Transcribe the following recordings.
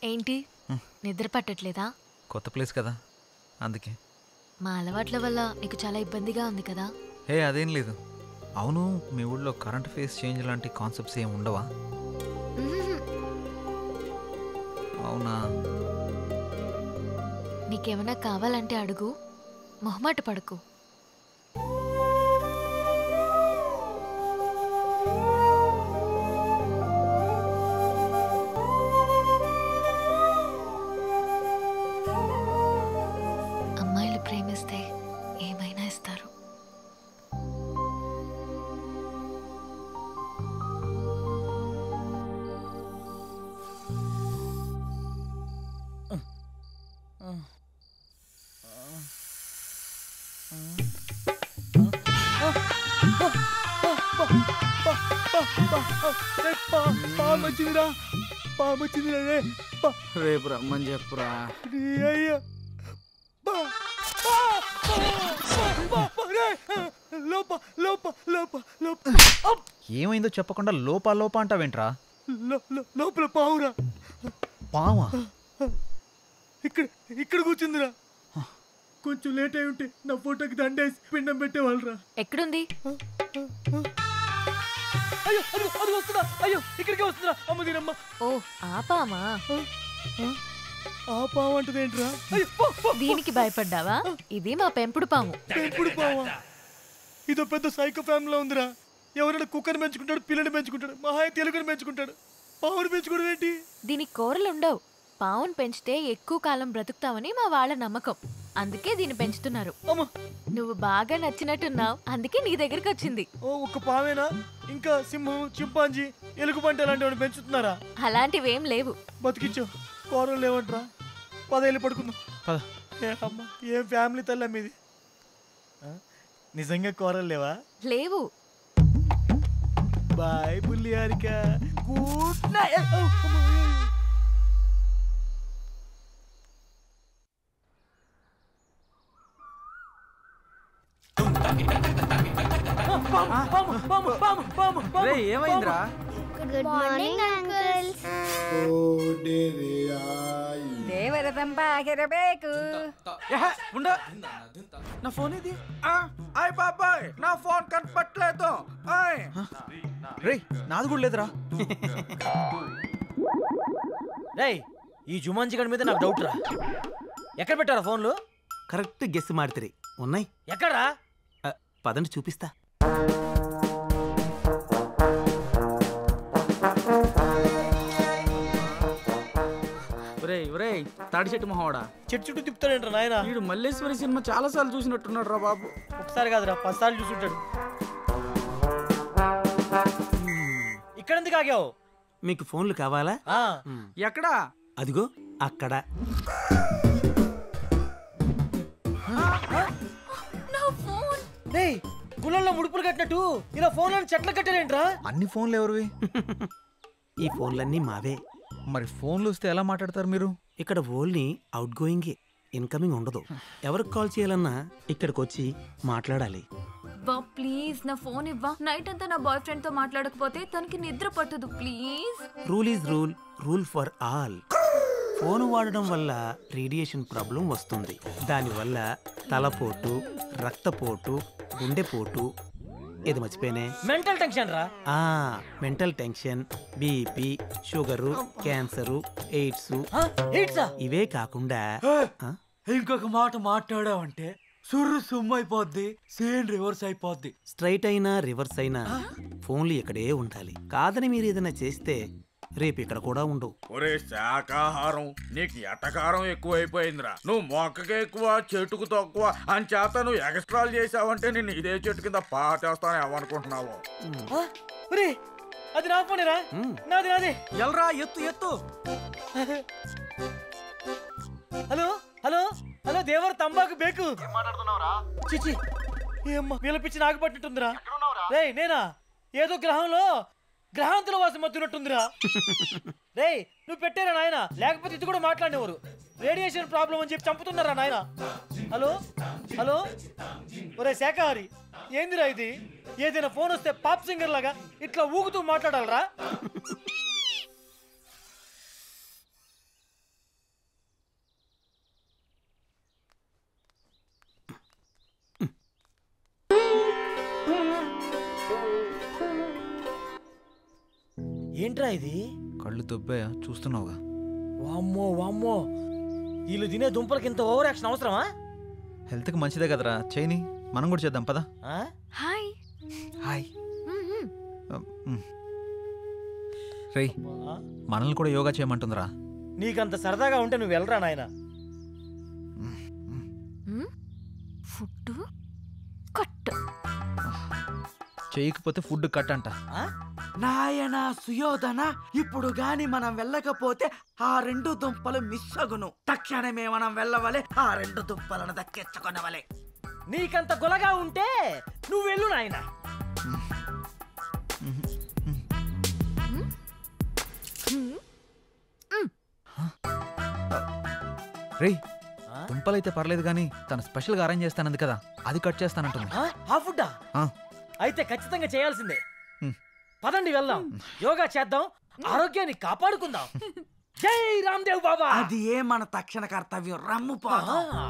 ఏంటి నిద్ర పట్టట్లేదా కొత్త ప్లేస్ కదా అందుకే మా అలవాట్ల వల్ల నీకు చాలా ఇబ్బందిగా ఉంది కదా హే అదేం లేదు అవును మీ ఊళ్ళో కరెంట్ ఫేస్ చేంజ్ లాంటి కాన్సెప్ట్స్ ఏం ఉండవా మ్మ్. అవునా నీకేమైనా కావాలంటే అడుగు మొహమాట పడకు అమ్మాయిలు ప్రేమిస్తే ఏమైనా ఇస్తారు పామొచ్చిందిరా పామొచ్చిందిరా రే పా రేపు రమ్మని చెప్పురా నీ అయ్యా పా పా పా పా రే లోప లోప లోప లోప అప్! ఏమైందో చెప్పకుండా లోపా లోపా అంటావేంట్రా లో- లో- లోపల పావురా పావా ఇక్కడ ఇక్కడ కూర్చుందిరా కొంచెం లేట్ అయి ఉంటే నా ఫోటోకి దండేసి పిండం పెట్టేవాళ్ళరా ఎక్కడుంది అయ్యో అది అది వస్తుందా అయ్యో ఇక్కడికే వస్తుందా అమ్మ దీనమ్మ ఓ ఆపామా ఆ పావు అంటది ఏంట్రా అయ్యో పో, పో. దీనికి భయపడ్డావా ఇది మా పెంపుడు పాము పెంపుడు పావా ఇదో పెద్ద సైకో ఫ్యామిలీలో ఉందిరా ఎవరైనా కుక్కని పెంచుకుంటాడు పిల్లని పెంచుకుంటాడు మహా తెలుగుని పెంచుకుంటాడు పావుని పెంచుకోవడం ఏంటి దీనికి కూరలు ఉండవు పావును పెంచితే ఎక్కువ కాలం బ్రతుకుతావని మా వాళ్ళ నమ్మకం అందుకే దీన్ని పెంచుతున్నారు అమ్మ నువ్వు బాగా నచ్చినట్టున్నావు అందుకే నీ దగ్గరికి వచ్చింది ఓ ఒక్క పావేనా ఇంకా సింహం చింపాంజీ ఎలుగుబంటి అలాంటివి పెంచుతున్నారా అలాంటివేం లేవు బతికించో కూరలు లేవంట్రా పదేళ్ళు పడుకుందాం పద. ఏ అమ్మ ఏం ఫ్యామిలీ తల్లి మీది ఆ? నిజంగా కూరలు లేవా లేవు బాయ్ బుల్లి హారిక గుడ్ నైట్ ఔ, అమ్మ, ఏ, ఏ. రే ఏమైందిరా గుడ్ మార్నింగ్ అంకుల్స్ ದೇವರ ತಂಪಾಗಿರಬೇಕು ఏహే, ఉండు. నా ఫోన్ ఇది అయ్ బాబాయ్ నా ఫోన్ కనపట్లేదు ఆయ్ రే నాది కూడా లేదురా రేయ్ ఈ జుమాన్జీ గడి మీద నాకు డౌట్ రా ఎక్కడ పెట్టారా ఫోన్లు కరెక్ట్ గెస్ ಮಾಡ್ತೀರಿ ఉన్నాయి ఎక్కడ్రా ఆ, పదండి చూపిస్తా ఒరేయ్ ఒరేయ్ తాడి చెట్టు మొహవాడా చెట్టు చుట్టూ తిప్పుతాడేంట్రా నాయన వీడు మల్లేశ్వరి సినిమా చాలా సార్లు చూసినట్టున్నాడు రా బాబు ఒకసారి కాదురా పది సార్లు చూసుంటాడు ఇక్కడ ఎందుకు ఆగావు మీకు ఫోన్లు కావాలా ఆ, మ్, ఎక్కడా అదిగో అక్కడ రేయ్ గుళ్ళల్లో ముడుపులు కట్టినట్టు ఇలా ఫోన్లను చెట్లు కట్టారేంట్రా అన్ని ఫోన్లు ఎవరివి ఈ ఫోన్లన్నీ మావే మరి ఫోన్లు వస్తే ఎలా మాట్లాడతారు మీరు ఇక్కడ ఓన్లీ అవుట్ గోయింగే ఇన్కమింగ్ ఉండదు ఎవరికి కాల్ చేయాలన్నా ఇక్కడికి వచ్చి మాట్లాడాలి బా ప్లీజ్ నా ఫోన్ ఇవ్వా నైట్ అంతా నా బాయ్ ఫ్రెండ్ తో మాట్లాడకపోతే తనకి నిద్ర పట్టదు please rule is rule rule for all phone వాడడం వల్ల రేడియేషన్ ప్రాబ్లం వస్తుంది దానివల్ల తలపోటు రక్తపోటు గుండెపోటు ఇది మర్చిపోయినే మెంటల్ టెన్షన్ రా ఆ mental tension BP sugar cancer AIDS ఆ, ఏంట్రా ఇవే కాకుండా ఆ? ఇంకొక మాట మాట్లాడావంటే సుర్రు సుమ్ము అయిపోద్ది సేన్ రివర్స్ అయిపోద్ది స్ట్రైట్ అయినా రివర్స్ అయినా ఫోన్లు ఇక్కడే ఉండాలి కాదని మీరు ఏదైనా చేస్తే రేపు ఇక్కడ కూడా ఉండవు ఒరే శాకాహారం నీకు ఎటకారం ఎక్కువైపోయిందిరా నువ్వు మొక్కకి ఎక్కువ చెట్టుకు తక్కువ అని చేత నువ్వు ఎక్స్ట్రాలు చేసావంటే నేను ఇదే చెట్టు కింద పాటేస్తాను ఏమనుకుంటున్నావు ఆ, ఒరే అది నా ఫోనేరా మ్. నాది నాది ఎల్రా ఎత్తు ఎత్తు హలో హలో హలో దేవర్ తంబాకు బేకు చిచి ఏమ్మా విలపించి నాకు పట్టినట్టుందిరా రేయ్ నేనా ఏదో గ్రహంలో గ్రహాంతుల వాసం మత్తున్నట్టుందిరా రేయ్ నువ్వు పెట్టారా నాయన లేకపోతే ఇది కూడా మాట్లాడేవారు రేడియేషన్ ప్రాబ్లం అని చెప్పి చంపుతున్నారా నాయన హలో హలో ఒరే శాఖహారి ఏందిరా ఇది ఏదైనా ఫోన్ వస్తే పాప్ సింగర్ లాగా ఇట్లా ఊగుతూ మాట్లాడాలరా ఏంట్రా ఇది కళ్ళు దొబ్బాయా చూస్తున్నావుగా వామ్మో వామ్మో వీళ్ళు తినే దుంపలకి ఇంత ఓవర్ యాక్షన్ అవసరమా హెల్త్కి మంచిదే కదరా చేయని మనం కూడా చేద్దాం పదా ఆ? హాయ్ హాయ్ మ్మ్. రేయ్ ఆ? మనల్ని కూడా యోగా చేయమంటుందిరా నీకంత సరదాగా ఉంటే నువ్వు వెళ్ళరా నాయన మ్మ్. ఫుడ్ కట్ చేయకపోతే ఫుడ్ కట్ అంట నాయనా సుయోధన ఇప్పుడు గాని మనం వెళ్ళకపోతే ఆ రెండు దుంపలు మిస్ అగును తక్షణమే మనం వెళ్ళవలే ఆ రెండు దుంపలను దక్కించుకొనవలే నీకంత గులగా ఉంటే నువ్వు వెళ్ళు నాయన రేయ్ దుంపలైతే పర్లేదు కానీ తను స్పెషల్గా అరేంజ్ చేస్తానంది కదా అది కట్ చేస్తానంటుంది ఆ? ఆ ఫుడ్డా ఆ. అయితే ఖచ్చితంగా చేయాల్సిందే హ్మ్. పదండి వెళ్దాం యోగా చేద్దాం ఆరోగ్యాన్ని కాపాడుకుందాం జై రామ్దేవ్ బాబా అది ఏ మన తక్షణ కర్తవ్యం రమ్ము పోదాం. ఆ.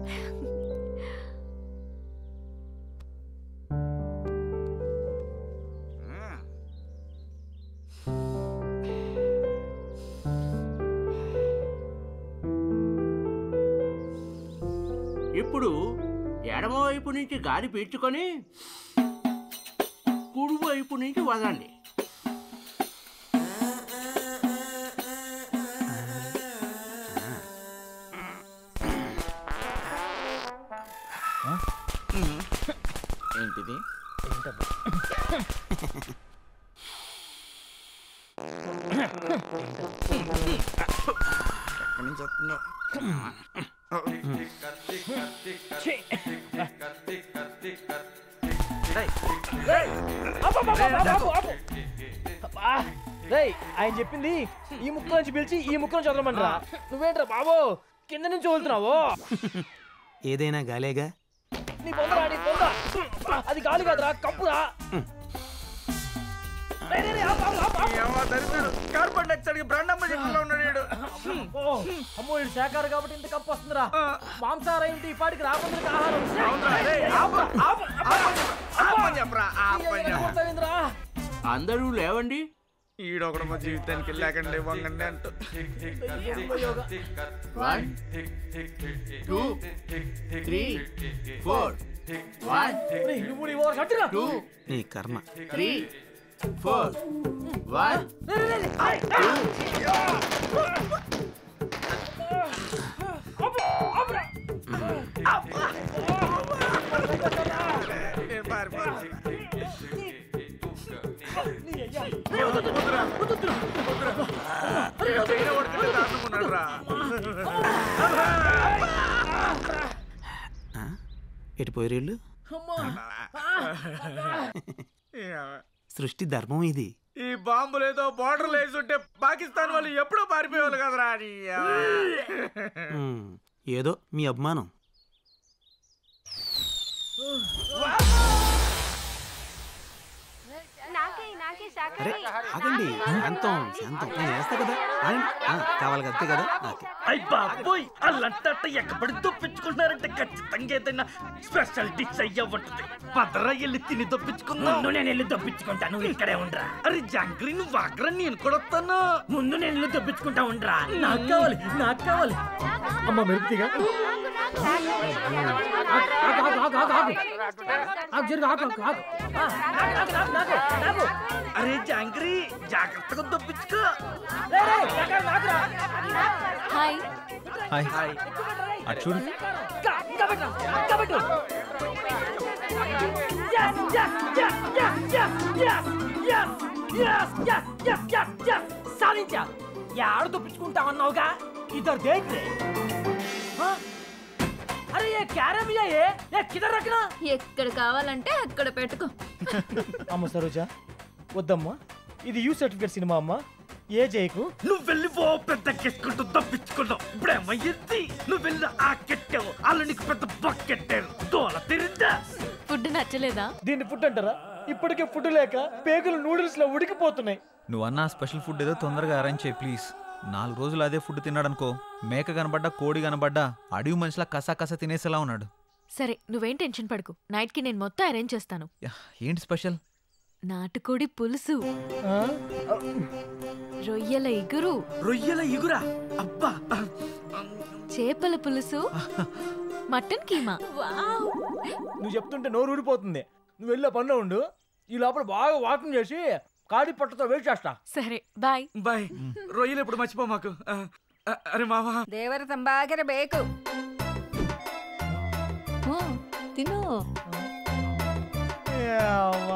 ఇప్పుడు ఎడమవైపు నుంచి గాలి పీల్చుకొని కుడివైపు నుంచి వదండి ఏంటిది ఎక్కడి నుంచి వస్తుందో రేయ్, అబ్బో, అబ్బో, అబ్బో, అబ్బో, అబ్బో. అబ్బా, రేయ్ ఆయన చెప్పింది ఈ ముక్క నుంచి పిలిచి ఈ ముక్క నుంచి వదలమంటారా నువ్వేంట్రా బాబు కింద నుంచి వదులుతున్నావు ఏదైనా గాలేగా నీ పొందరా నీ పొంద అది గాలి కాదురా కప్పురా రేయ్, రేయ్, రేయ్, ఆపు, ఆపు, ఆపు, ఆపు. ఏమో దరిద్రుడు. కార్బన్ డైఆక్సైడ్ కి బ్రాండమ్మ చెప్పిలో ఉన్నాడు వీడు. ఓ, అమ్మో ఇది శాఖారు కాబట్టి ఇంత కప్పు వస్తుందిరా మాంసాహారం ఏంటి ఈ పాటికి రాబందులకు ఆహారం అవునురా, రేయ్, ఆపు, ఆపు, ఆపని చెప్పు, ఆపని చెప్పరా, ఆపని చెప్పు. పోతావేంద్రా? అందరూ లేవండి ఈడొకడు మా జీవితానికి లేకండి వంగండి అంటూ one two three four one రేయ్, నువ్వు నీ ఓవర్ కట్టురా. టూ నీ కర్మ త్రీ ఫోర్ వన్ రేయ్, రేయ్, రేయ్, ఆయ్, ఆపు, ఆపురా. నేను పారిపోతా. నీ అయ్యా. చైనా వాడికంటే దారుణంగా ఉన్నాడు రా. ఆ? ఎటు పోయి వీళ్ళు అమ్మా. సృష్టి ధర్మం ఇది ఈ బాంబులు ఏదో బార్డర్ వేసి ఉంటే పాకిస్తాన్ వాళ్ళు ఎప్పుడో పారిపోయేవాళ్ళు కదరా నీ అవ్వ. ఉమ్, ఏదో మీ అభిమానం నాకే నాకే అరే శాఖని ఆగండి శాంతం శాంతం నేను వేస్తా కదా ఆగండి. ఆ, కావాలి కదా, అంతే కదా ఓకే అయ్ బాబోయ్ అల్లంతా ఎక్కబడి దొప్పించుకుంటున్నారంటే ఖచ్చితంగా ఏదైనా స్పెషల్ డిష్ అయ్యా ఉంటుంది పదరా వెళ్ళి తిని దొప్పించుకుందాం ముందు నేను వెళ్ళి దొప్పించుకుంటా నువ్వు ఇక్కడే ఉండరా అరే జంగ్రీ నువ్వు వాగ్రా నేను కూడా వస్తాను ముందు నేను వెళ్ళి దొప్పించుకుంటా ఉండరా నాకు కావాలి నాకు కావాలి అమ్మ మెరుపుతిగా అరే జాంగ్రీ జాగ్రత్తగా దొప్పించుకో హాయ్ హాయ్ అటు చూడు సాధించా యాడ తప్పించుకుంటా అన్నావుగా ఇద్దరు దేఖ్ అరే ఏ క్యారమియా ఏ ఏ కిదర్ రఖనా ఎక్కడ కావాలంటే అక్కడ పెట్టుకో అమ్మ సరోజా వద్దమ్మా ఇది యూ సర్టిఫికేట్ సినిమా అమ్మా ఏ జయకు నువ్వు వెళ్ళి ఓ పెద్ద కెట్టుకుంటూ తప్పించుకున్నావు ఇప్పుడేమయ్యింది నువ్వు వెళ్ళి ఆ కెట్టావు వాళ్ళు నీకు పెద్ద బొక్కెట్టారు దోల తిరిందా ఫుడ్ నచ్చలేదా దీన్ని ఫుడ్ అంటారా ఇప్పటికే ఫుడ్ లేక పేగులు నూడిల్స్ లో ఉడికిపోతున్నాయి నువ్వు అన్న స్పెషల్ ఫుడ్ ఏదో తొందరగా అరేంజ్ చేయి ప్లీజ్ నాలుగు రోజులు అదే ఫుడ్ తిన్నాడనుకో మేక కనబడ్డా కోడి కనబడ్డా అడవి మనిషిలా కసా కసా తినేసేలా ఉన్నాడు సరే నువ్వేం టెన్షన్ పడకు నైట్కి నేను మొత్తం అరేంజ్ చేస్తాను యా, ఏంటి స్పెషల్ నాటుకోడి పులుసు ఆ? రొయ్యల ఇగురు రొయ్యల ఇగురా అబ్బా చేపల పులుసు మటన్ కీమా నువ్వు చెప్తుంటే నోరు ఊడిపోతుంది నువ్వు వెళ్ళే పనిలో ఉండు ఈ లోపల బాగా వాకింగ్ చేసి కాడి పట్టతో వెయిట్ చేస్తా సరే బాయ్ బాయ్ రొయ్యలు ఎప్పుడు మర్చిపో మాకు ఆ, ఆ, అరే మావా ದೇವರ ತಂಬಾಗಿರಬೇಕು తిను